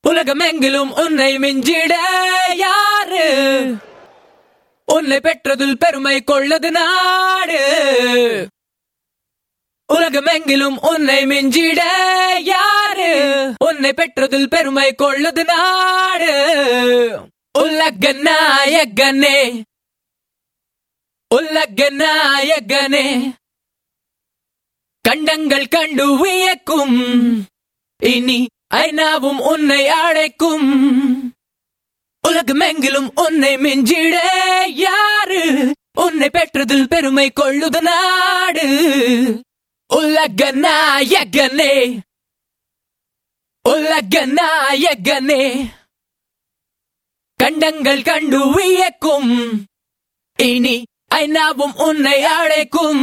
உலகமெங்கிலும் உன்னை மிஞ்சிட யாரு உன்னை பெற்றதில் பெருமை கொள்ளது நாடு உலகமெங்கிலும் உன்னை மிஞ்சிட யாரு உன்னை பெற்றதில் பெருமை கொள்ளது நாடு உலக நாயகனே உலக நாயகனே கண்டங்கள் கண்டு வியக்கும் இனி ஐநாவும் உன்னை அழைக்கும் உலகமெங்கிலும் உன்னை மிஞ்சிட யாரு உன்னை பெற்றதில் பெருமை கொள்ளுது நாடு உலக நாயகனே உலக நாயகனே கண்டங்கள் கண்டு வியக்கும் இனி ஐநாவும் உன்னை அழைக்கும்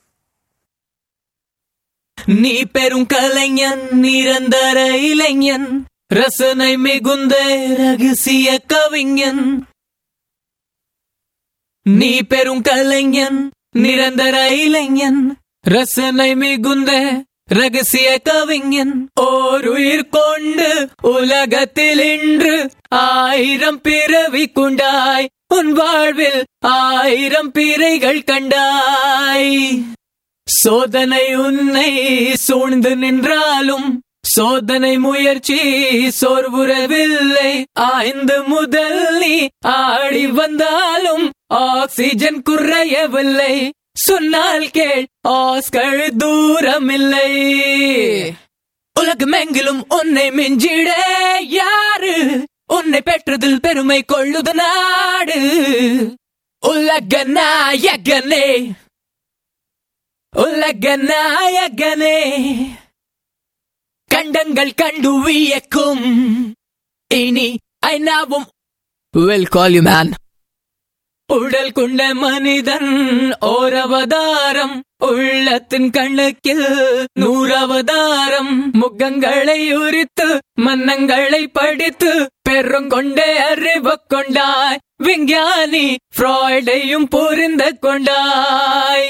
நீ பெரும் கலைஞன் நிரந்தர இளைஞன் ரசனை மிகுந்த ரகசிய கவிஞன் நீ பெரும் கலைஞன் நிரந்தர இளைஞன் ரசனை மிகுந்த ரகசிய கவிஞன் ஓர் உயிர் கொண்டு உலகத்தில் இன்று ஆயிரம் பிறவி கொண்டாய் உன் வாழ்வில் ஆயிரம் பிறைகள் கண்டாய் சோதனை உன்னை சூழ்ந்து நின்றாலும் சோதனை முயற்சி சோர்வுறவில்லை ஆய்ந்து முதல் நீ ஆடி வந்தாலும் ஆக்சிஜன் குறையவில்லை சொன்னால் கேள் ஆஸ்கள் தூரமில்லை உலகமெங்கிலும் உன்னை மிஞ்சிட யாரு உன்னை பெற்றதில் பெருமை கொள்ளுது நாடு உலக நாயகனே உலக நாயகனே கண்டங்கள் கண்டு வியக்கும் இனி ஐநாவும் வில் கால் யூ மேன் உடல் கொண்ட மனிதன் ஓரவதாரம் உள்ளத்தின் கண்ணுக்கில் நூறவதாரம் முகங்களை உரித்து மன்னங்களை படித்து பெருங்கொண்டே அறிவு கொண்டாய் விஞ்ஞானி ஃப்ராய்டையும் புரிந்து கொண்டாய்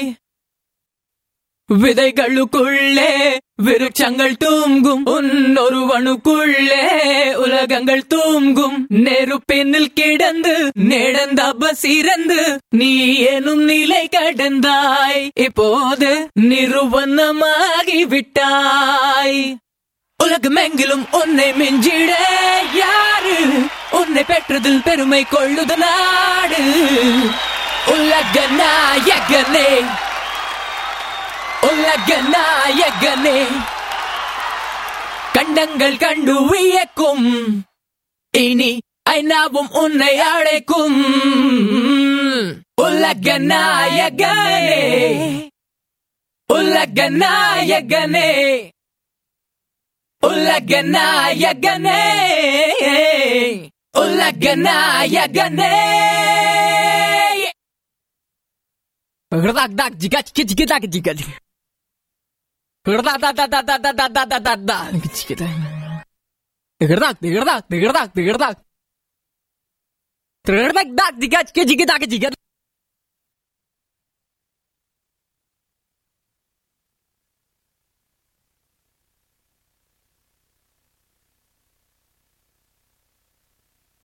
விதைகளுக்குள்ளே விருட்சங்கள் தூங்கும் உன்னொருவனுக்குள்ளே உலகங்கள் தூங்கும் நெருப்பினில் கிடந்து நேடந்த சிறந்து நீ எனும் நிலை கடந்தாய் இப்போது நிறுவனமாகி விட்டாய் உலகமெங்கிலும் உன்னை மிஞ்சிட யாரு உன்னை பெற்றதில் பெருமை கொள்ளுது நாடு உலக நாயகனே உலக நாயகனே கண்டங்கள் கண்டு வியக்கும் இனி ஐநாவும் உன்னை அழைக்கும் உலக நாயகனே உலக நாயகனே உலக நாயகனே உலக நாயகனே Грдак, дак, дига, чики, чики, дак, дига. Грдак, да, да, да, да, да, да, да, да, да, да. Чики, да. Грдак, грдак, грдак, грдак. Грдак, дак, дига, чики, чики, дак, дига.